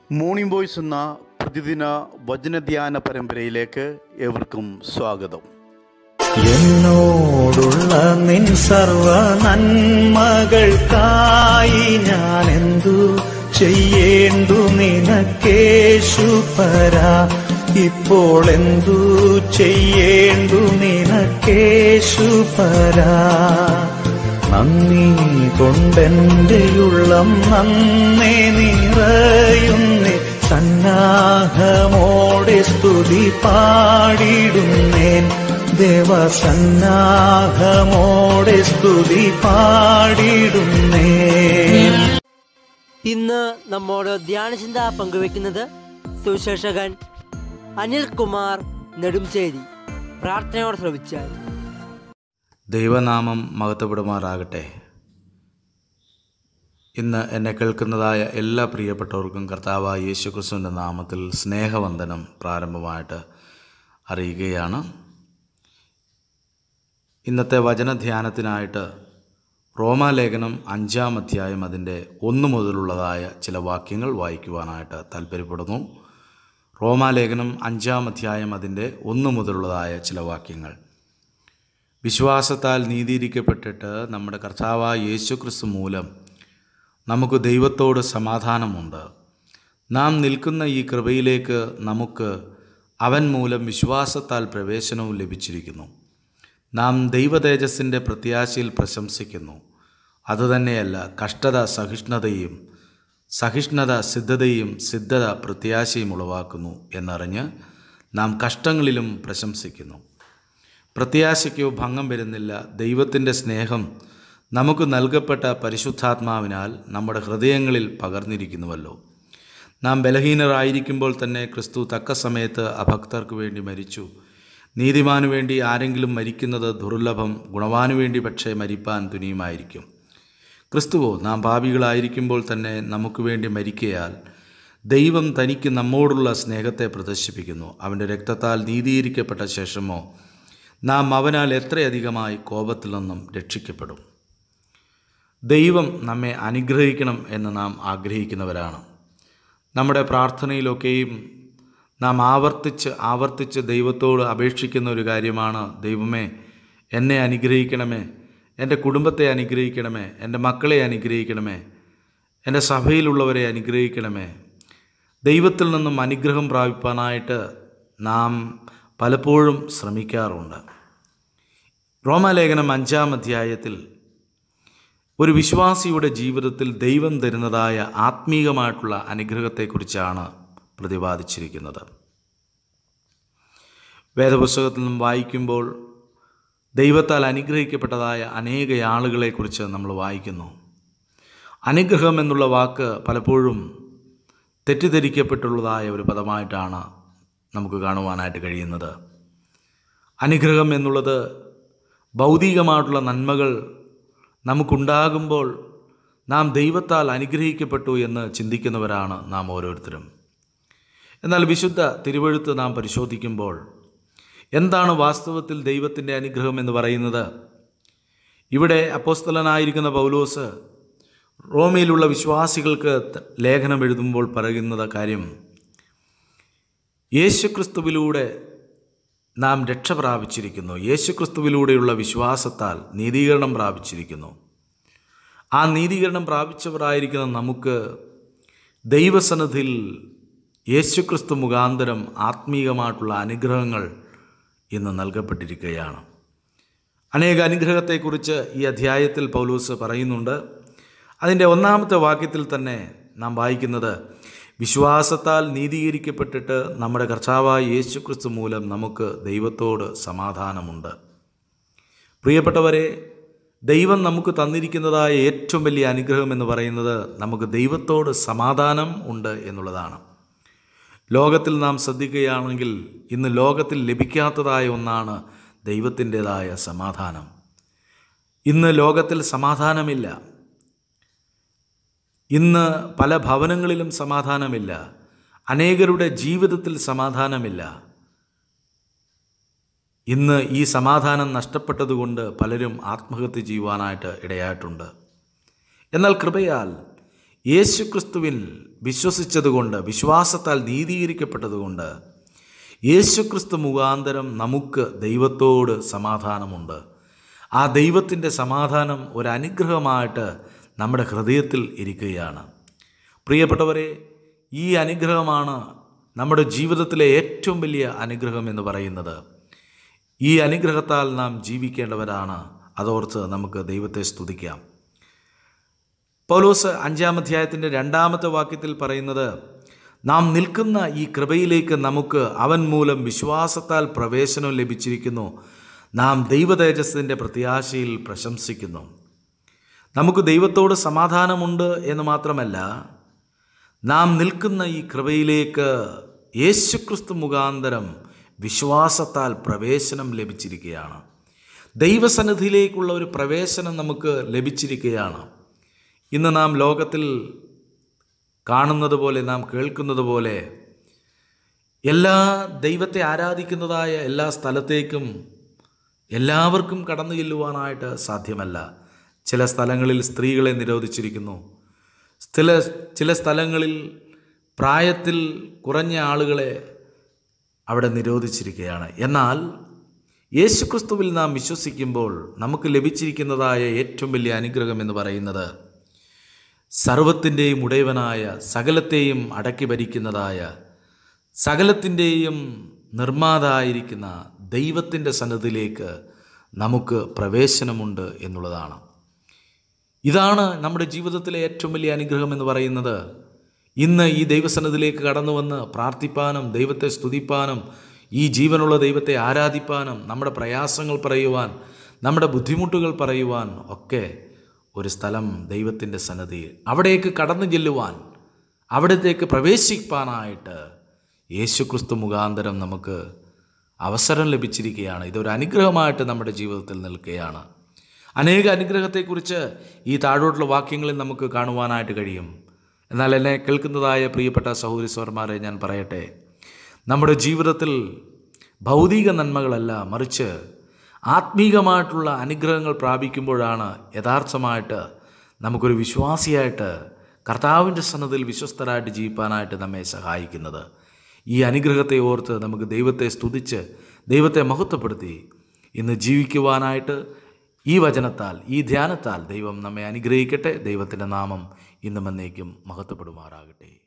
morning voice എന്ന പ്രതിദിന വചനധ്യാന പരമ്പരയിലേക്ക് ഏവർക്കും സ്വാഗതം എന്നോടുള്ള നിൻ സർവ നന്മകൾക്കായി ഞാൻ എന്തു ചെയ്യേണ്ടു നിനക്കേശു പരാ ഇപ്പോൾ എന്തു ചെയ്യേണ്ടു നിനക്കേശു പരാ നന്ദി കൊണ്ടെന്റെ ഉള്ളം നന്നേ നിറയുന്നേ സന്നാഹമോടെ സ്തുതി പാടിടുന്നേൻ ദേവസന്നാഹമോടെ സ്തുതി പാടിടുന്നേൻ ഇന്ന് നമ്മോട് ധ്യാനചിന്ത പങ്കുവെക്കുന്നത് സുശേഷകൻ അനിൽകുമാർ നെടുംചേരി പ്രാർത്ഥനയോടെ ശ്രമിച്ചാൽ ദൈവനാമം മഹത്വപ്പെടുമാറാകട്ടെ ഇന്ന് എന്നെ കേൾക്കുന്നതായ എല്ലാ പ്രിയപ്പെട്ടവർക്കും കർത്താവായ യേശു ക്രിസ്തുവിൻ്റെ നാമത്തിൽ സ്നേഹവന്ദനം പ്രാരംഭമായിട്ട് അറിയുകയാണ് ഇന്നത്തെ വചനധ്യാനത്തിനായിട്ട് റോമാലേഖനം അഞ്ചാം അധ്യായം അതിൻ്റെ ഒന്ന് മുതലുള്ളതായ ചില വാക്യങ്ങൾ വായിക്കുവാനായിട്ട് താല്പര്യപ്പെടുന്നു റോമാലേഖനം അഞ്ചാം അധ്യായം അതിൻ്റെ ഒന്ന് മുതലുള്ളതായ ചില വാക്യങ്ങൾ വിശ്വാസത്താൽ നീതീകരിക്കപ്പെട്ടിട്ട് നമ്മുടെ കർത്താവായ യേശുക്രിസ്തു മൂലം നമുക്ക് ദൈവത്തോട് സമാധാനമുണ്ട് നാം നിൽക്കുന്ന ഈ കൃപയിലേക്ക് നമുക്ക് അവൻ മൂലം വിശ്വാസത്താൽ പ്രവേശനവും ലഭിച്ചിരിക്കുന്നു നാം ദൈവതേജസ്സിൻ്റെ പ്രത്യാശയിൽ പ്രശംസിക്കുന്നു അതുതന്നെയല്ല കഷ്ടത സഹിഷ്ണുതയും സഹിഷ്ണുത സിദ്ധതയും സിദ്ധത പ്രത്യാശയും ഉളവാക്കുന്നു എന്നറിഞ്ഞ് നാം കഷ്ടങ്ങളിലും പ്രശംസിക്കുന്നു പ്രത്യാശയ്ക്കോ ഭംഗം വരുന്നില്ല ദൈവത്തിൻ്റെ സ്നേഹം നമുക്ക് നൽകപ്പെട്ട പരിശുദ്ധാത്മാവിനാൽ നമ്മുടെ ഹൃദയങ്ങളിൽ പകർന്നിരിക്കുന്നുവല്ലോ നാം ബലഹീനരായിരിക്കുമ്പോൾ തന്നെ ക്രിസ്തു തക്ക സമയത്ത് അഭക്തർക്ക് വേണ്ടി മരിച്ചു നീതിമാനു വേണ്ടി ആരെങ്കിലും മരിക്കുന്നത് ദുർലഭം ഗുണവാനു വേണ്ടി പക്ഷേ മരിപ്പാൻ തുനിയുമായിരിക്കും ക്രിസ്തുവോ നാം പാപികളായിരിക്കുമ്പോൾ തന്നെ നമുക്ക് വേണ്ടി മരിക്കയാൽ ദൈവം തനിക്ക് നമ്മോടുള്ള സ്നേഹത്തെ പ്രദർശിപ്പിക്കുന്നു അവൻ്റെ രക്തത്താൽ നീതീകരിക്കപ്പെട്ട ശേഷമോ നാം അവനാൽ എത്രയധികമായി കോപത്തിൽ നിന്നും രക്ഷിക്കപ്പെടും ദൈവം നമ്മെ അനുഗ്രഹിക്കണം എന്ന് നാം ആഗ്രഹിക്കുന്നവരാണ് നമ്മുടെ പ്രാർത്ഥനയിലൊക്കെയും നാം ആവർത്തിച്ച് ആവർത്തിച്ച് ദൈവത്തോട് അപേക്ഷിക്കുന്ന ഒരു കാര്യമാണ് ദൈവമേ എന്നെ അനുഗ്രഹിക്കണമേ എൻ്റെ കുടുംബത്തെ അനുഗ്രഹിക്കണമേ എൻ്റെ മക്കളെ അനുഗ്രഹിക്കണമേ എൻ്റെ സഭയിലുള്ളവരെ അനുഗ്രഹിക്കണമേ ദൈവത്തിൽ നിന്നും അനുഗ്രഹം പ്രാപിപ്പാനായിട്ട് നാം പലപ്പോഴും ശ്രമിക്കാറുണ്ട് റോമാലേഖനം അഞ്ചാം അധ്യായത്തിൽ ഒരു വിശ്വാസിയുടെ ജീവിതത്തിൽ ദൈവം തരുന്നതായ ആത്മീകമായിട്ടുള്ള അനുഗ്രഹത്തെക്കുറിച്ചാണ് പ്രതിപാദിച്ചിരിക്കുന്നത് വേദപുസ്തകത്തിൽ നിന്നും വായിക്കുമ്പോൾ ദൈവത്താൽ അനുഗ്രഹിക്കപ്പെട്ടതായ അനേക ആളുകളെക്കുറിച്ച് നമ്മൾ വായിക്കുന്നു അനുഗ്രഹം എന്നുള്ള വാക്ക് പലപ്പോഴും തെറ്റിദ്ധരിക്കപ്പെട്ടുള്ളതായ ഒരു പദമായിട്ടാണ് നമുക്ക് കാണുവാനായിട്ട് കഴിയുന്നത് അനുഗ്രഹം എന്നുള്ളത് ഭൗതികമായിട്ടുള്ള നന്മകൾ നമുക്കുണ്ടാകുമ്പോൾ നാം ദൈവത്താൽ അനുഗ്രഹിക്കപ്പെട്ടു എന്ന് ചിന്തിക്കുന്നവരാണ് നാം ഓരോരുത്തരും എന്നാൽ വിശുദ്ധ തിരുവഴുത്ത് നാം പരിശോധിക്കുമ്പോൾ എന്താണ് വാസ്തവത്തിൽ ദൈവത്തിൻ്റെ അനുഗ്രഹം എന്ന് പറയുന്നത് ഇവിടെ അപ്പോസ്തലനായിരിക്കുന്ന പൗലോസ് റോമയിലുള്ള വിശ്വാസികൾക്ക് ലേഖനം എഴുതുമ്പോൾ പറയുന്നത് കാര്യം യേശുക്രിസ്തുവിലൂടെ നാം രക്ഷ പ്രാപിച്ചിരിക്കുന്നു യേശുക്രിസ്തുവിലൂടെയുള്ള വിശ്വാസത്താൽ നീതീകരണം പ്രാപിച്ചിരിക്കുന്നു ആ നീതീകരണം പ്രാപിച്ചവരായിരിക്കുന്ന നമുക്ക് ദൈവസന്നിധിയിൽ യേശുക്രിസ്തു മുഖാന്തരം ആത്മീയമായിട്ടുള്ള അനുഗ്രഹങ്ങൾ ഇന്ന് നൽകപ്പെട്ടിരിക്കുകയാണ് അനേക അനുഗ്രഹത്തെക്കുറിച്ച് ഈ അധ്യായത്തിൽ പൗലൂസ് പറയുന്നുണ്ട് അതിൻ്റെ ഒന്നാമത്തെ വാക്യത്തിൽ തന്നെ നാം വായിക്കുന്നത് വിശ്വാസത്താൽ നീതീകരിക്കപ്പെട്ടിട്ട് നമ്മുടെ കർത്താവായ യേശുക്രിസ്തു മൂലം നമുക്ക് ദൈവത്തോട് സമാധാനമുണ്ട് പ്രിയപ്പെട്ടവരെ ദൈവം നമുക്ക് തന്നിരിക്കുന്നതായ ഏറ്റവും വലിയ അനുഗ്രഹം എന്ന് പറയുന്നത് നമുക്ക് ദൈവത്തോട് സമാധാനം ഉണ്ട് എന്നുള്ളതാണ് ലോകത്തിൽ നാം ശ്രദ്ധിക്കുകയാണെങ്കിൽ ഇന്ന് ലോകത്തിൽ ലഭിക്കാത്തതായ ഒന്നാണ് ദൈവത്തിൻ്റെതായ സമാധാനം ഇന്ന് ലോകത്തിൽ സമാധാനമില്ല ഇന്ന് പല ഭവനങ്ങളിലും സമാധാനമില്ല അനേകരുടെ ജീവിതത്തിൽ സമാധാനമില്ല ഇന്ന് ഈ സമാധാനം നഷ്ടപ്പെട്ടതുകൊണ്ട് പലരും ആത്മഹത്യ ചെയ്യുവാനായിട്ട് ഇടയായിട്ടുണ്ട് എന്നാൽ കൃപയാൽ യേശുക്രിസ്തുവിൽ വിശ്വസിച്ചതുകൊണ്ട് വിശ്വാസത്താൽ നീതീകരിക്കപ്പെട്ടതുകൊണ്ട് യേശുക്രിസ്തു മുഖാന്തരം നമുക്ക് ദൈവത്തോട് സമാധാനമുണ്ട് ആ ദൈവത്തിൻ്റെ സമാധാനം ഒരു അനുഗ്രഹമായിട്ട് നമ്മുടെ ഹൃദയത്തിൽ ഇരിക്കുകയാണ് പ്രിയപ്പെട്ടവരെ ഈ അനുഗ്രഹമാണ് നമ്മുടെ ജീവിതത്തിലെ ഏറ്റവും വലിയ അനുഗ്രഹം എന്ന് പറയുന്നത് ഈ അനുഗ്രഹത്താൽ നാം ജീവിക്കേണ്ടവരാണ് അതോർത്ത് നമുക്ക് ദൈവത്തെ സ്തുതിക്കാം പൗലോസ് അഞ്ചാം അധ്യായത്തിൻ്റെ രണ്ടാമത്തെ വാക്യത്തിൽ പറയുന്നത് നാം നിൽക്കുന്ന ഈ കൃപയിലേക്ക് നമുക്ക് അവൻ മൂലം വിശ്വാസത്താൽ പ്രവേശനം ലഭിച്ചിരിക്കുന്നു നാം ദൈവതേജസ്സിൻ്റെ പ്രത്യാശയിൽ പ്രശംസിക്കുന്നു നമുക്ക് ദൈവത്തോട് സമാധാനമുണ്ട് എന്ന് മാത്രമല്ല നാം നിൽക്കുന്ന ഈ കൃപയിലേക്ക് യേശുക്രിസ്തു മുഖാന്തരം വിശ്വാസത്താൽ പ്രവേശനം ലഭിച്ചിരിക്കുകയാണ് ദൈവസന്നിധിയിലേക്കുള്ള ഒരു പ്രവേശനം നമുക്ക് ലഭിച്ചിരിക്കുകയാണ് ഇന്ന് നാം ലോകത്തിൽ കാണുന്നത് പോലെ നാം കേൾക്കുന്നത് പോലെ എല്ലാ ദൈവത്തെ ആരാധിക്കുന്നതായ എല്ലാ സ്ഥലത്തേക്കും എല്ലാവർക്കും കടന്നു ചെല്ലുവാനായിട്ട് സാധ്യമല്ല ചില സ്ഥലങ്ങളിൽ സ്ത്രീകളെ നിരോധിച്ചിരിക്കുന്നു ചില ചില സ്ഥലങ്ങളിൽ പ്രായത്തിൽ കുറഞ്ഞ ആളുകളെ അവിടെ നിരോധിച്ചിരിക്കുകയാണ് എന്നാൽ യേശുക്രിസ്തുവിൽ നാം വിശ്വസിക്കുമ്പോൾ നമുക്ക് ലഭിച്ചിരിക്കുന്നതായ ഏറ്റവും വലിയ അനുഗ്രഹം എന്ന് പറയുന്നത് സർവത്തിൻ്റെയും ഉടയവനായ സകലത്തെയും അടക്കി ഭരിക്കുന്നതായ സകലത്തിൻ്റെയും നിർമ്മാതായിരിക്കുന്ന ദൈവത്തിൻ്റെ സന്നദ്ധിയിലേക്ക് നമുക്ക് പ്രവേശനമുണ്ട് എന്നുള്ളതാണ് ഇതാണ് നമ്മുടെ ജീവിതത്തിലെ ഏറ്റവും വലിയ അനുഗ്രഹം എന്ന് പറയുന്നത് ഇന്ന് ഈ ദൈവസന്നദ്ധിയിലേക്ക് കടന്നു വന്ന് പ്രാർത്ഥിപ്പാനും ദൈവത്തെ സ്തുതിപ്പാനും ഈ ജീവനുള്ള ദൈവത്തെ ആരാധിപ്പാനും നമ്മുടെ പ്രയാസങ്ങൾ പറയുവാൻ നമ്മുടെ ബുദ്ധിമുട്ടുകൾ പറയുവാൻ ഒക്കെ ഒരു സ്ഥലം ദൈവത്തിൻ്റെ സന്നദ്ധിയിൽ അവിടേക്ക് കടന്നു ചെല്ലുവാൻ അവിടത്തേക്ക് പ്രവേശിപ്പാനായിട്ട് യേശുക്രിസ്തു മുഖാന്തരം നമുക്ക് അവസരം ലഭിച്ചിരിക്കുകയാണ് ഇതൊരു അനുഗ്രഹമായിട്ട് നമ്മുടെ ജീവിതത്തിൽ നിൽക്കുകയാണ് അനേക അനുഗ്രഹത്തെക്കുറിച്ച് ഈ താഴോട്ടുള്ള വാക്യങ്ങളിൽ നമുക്ക് കാണുവാനായിട്ട് കഴിയും എന്നാൽ എന്നെ കേൾക്കുന്നതായ പ്രിയപ്പെട്ട സഹോദരിസ്വർമാരെ ഞാൻ പറയട്ടെ നമ്മുടെ ജീവിതത്തിൽ ഭൗതിക നന്മകളല്ല മറിച്ച് ആത്മീകമായിട്ടുള്ള അനുഗ്രഹങ്ങൾ പ്രാപിക്കുമ്പോഴാണ് യഥാർത്ഥമായിട്ട് നമുക്കൊരു വിശ്വാസിയായിട്ട് കർത്താവിൻ്റെ സന്നദ്ധയിൽ വിശ്വസ്തരായിട്ട് ജീവിപ്പാനായിട്ട് നമ്മെ സഹായിക്കുന്നത് ഈ അനുഗ്രഹത്തെ ഓർത്ത് നമുക്ക് ദൈവത്തെ സ്തുതിച്ച് ദൈവത്തെ മഹത്വപ്പെടുത്തി ഇന്ന് ജീവിക്കുവാനായിട്ട് ഈ വചനത്താൽ ഈ ധ്യാനത്താൽ ദൈവം നമ്മെ അനുഗ്രഹിക്കട്ടെ ദൈവത്തിൻ്റെ നാമം ഇന്നും എന്നേക്കും മഹത്വപ്പെടുമാറാകട്ടെ